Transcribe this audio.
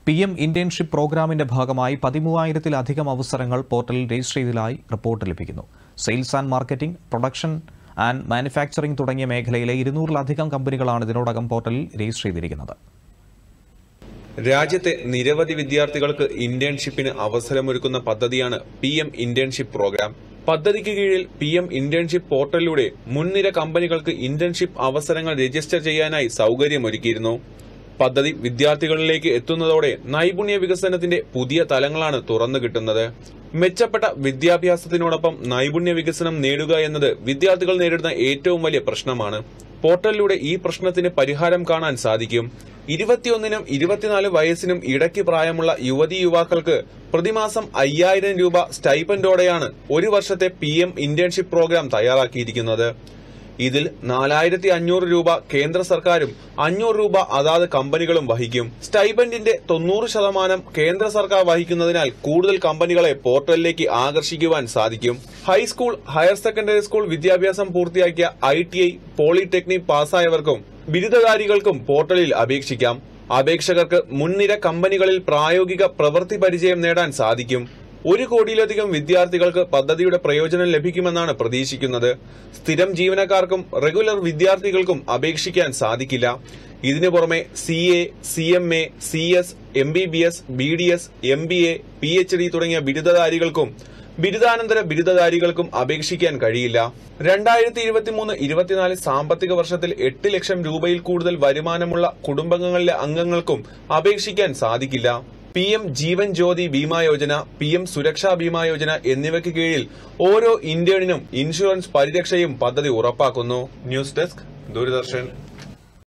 P M internship പ്രോഗ്രാമിന്റെ ഭാഗമായി പതിമൂവായിരത്തിലധികം അവസരങ്ങൾ പോർട്ടലിൽ രജിസ്റ്റർ ചെയ്തതായി റിപ്പോർട്ട് ലഭിക്കുന്നു sales and marketing production and manufacturing തുടങ്ങിയ മേഖലയിലെ ഇരുന്നൂറിലധികം കമ്പനികളാണ് ഇതിനോടകം പോർട്ടലിൽ രജിസ്റ്റർ ചെയ്തിരിക്കുന്നത് രാജ്യത്തെ നിരവധി വിദ്യാർത്ഥികൾക്ക് ഇന്റേൺഷിപ്പിന് അവസരമൊരുക്കുന്ന പദ്ധതിയാണ് പി എം ഇന്റേൺഷിപ്പ് പ്രോഗ്രാം പദ്ധതിക്ക് കീഴിൽ പി എം ഇന്റേൺഷിപ്പ് പോർട്ടലിലൂടെ മുൻനിര കമ്പനികൾക്ക് ഇന്റേൺഷിപ്പ് അവസരങ്ങൾ രജിസ്റ്റർ ചെയ്യാനായി സൌകര്യമൊരുക്കിയിരുന്നു പദ്ധതി വിദ്യാർത്ഥികളിലേക്ക് എത്തുന്നതോടെ നൈപുണ്യ വികസനത്തിന്റെ പുതിയ തലങ്ങളാണ് തുറന്നു കിട്ടുന്നത് മെച്ചപ്പെട്ട വിദ്യാഭ്യാസത്തിനോടൊപ്പം നൈപുണ്യ വികസനം നേടുക എന്നത് വിദ്യാർത്ഥികൾ നേരിടുന്ന ഏറ്റവും വലിയ പ്രശ്നമാണ് പോർട്ടലിലൂടെ ഈ പ്രശ്നത്തിന് പരിഹാരം കാണാൻ സാധിക്കും ഇരുപത്തിയൊന്നിനും ഇരുപത്തിനാല് വയസ്സിനും ഇടയ്ക്ക് പ്രായമുള്ള യുവതീ യുവാക്കൾക്ക് പ്രതിമാസം അയ്യായിരം രൂപ സ്റ്റൈപ്പൻഡോടെയാണ് ഒരു വർഷത്തെ പി എം ഇന്റേൺഷിപ്പ് പ്രോഗ്രാം തയ്യാറാക്കിയിരിക്കുന്നത് ഇതിൽ നാലായിരത്തി അഞ്ഞൂറ് രൂപ കേന്ദ്ര സർക്കാരും അഞ്ഞൂറ് രൂപ അതാത് കമ്പനികളും വഹിക്കും സ്റ്റൈബൻഡിന്റെ തൊണ്ണൂറ് ശതമാനം കേന്ദ്ര സർക്കാർ വഹിക്കുന്നതിനാൽ കൂടുതൽ കമ്പനികളെ പോർട്ടലിലേക്ക് ആകർഷിക്കുവാൻ സാധിക്കും ഹൈസ്കൂൾ ഹയർ സെക്കൻഡറി സ്കൂൾ വിദ്യാഭ്യാസം പൂർത്തിയാക്കിയ ഐ ടി ഐ പോളിടെക്നിക് പാസ്സായവർക്കും ബിരുദധാരികൾക്കും പോർട്ടലിൽ അപേക്ഷിക്കാം അപേക്ഷകർക്ക് മുൻനിര കമ്പനികളിൽ പ്രായോഗിക പ്രവൃത്തി പരിചയം നേടാൻ സാധിക്കും ഒരു കോടിയിലധികം വിദ്യാർത്ഥികൾക്ക് പദ്ധതിയുടെ പ്രയോജനം ലഭിക്കുമെന്നാണ് പ്രതീക്ഷിക്കുന്നത് സ്ഥിരം ജീവനക്കാർക്കും റെഗുലർ വിദ്യാർത്ഥികൾക്കും അപേക്ഷിക്കാൻ സാധിക്കില്ല ഇതിനു പുറമെ C A C M A C S M B B S B D S M B A P H D തുടങ്ങിയ ബിരുദധാരികൾക്കും ബിരുദാനന്തര ബിരുദധാരികൾക്കും അപേക്ഷിക്കാൻ കഴിയില്ല രണ്ടായിരത്തി ഇരുപത്തിമൂന്ന് ഇരുപത്തിനാല് സാമ്പത്തിക വർഷത്തിൽ എട്ട് ലക്ഷം രൂപയിൽ കൂടുതൽ വരുമാനമുള്ള കുടുംബങ്ങളിലെ അംഗങ്ങൾക്കും അപേക്ഷിക്കാൻ സാധിക്കില്ല P M Jeevan Jyoti Bima Yojana P M Suraksha Bima Yojana എന്നിവയ്ക്ക് കീഴിൽ ഓരോ ഇന്ത്യണിനും ഇൻഷുറൻസ് പരിരക്ഷയും പദ്ധതി ഉറപ്പാക്കുന്നു ന്യൂസ് ഡെസ്ക് ദൂരദർശൻ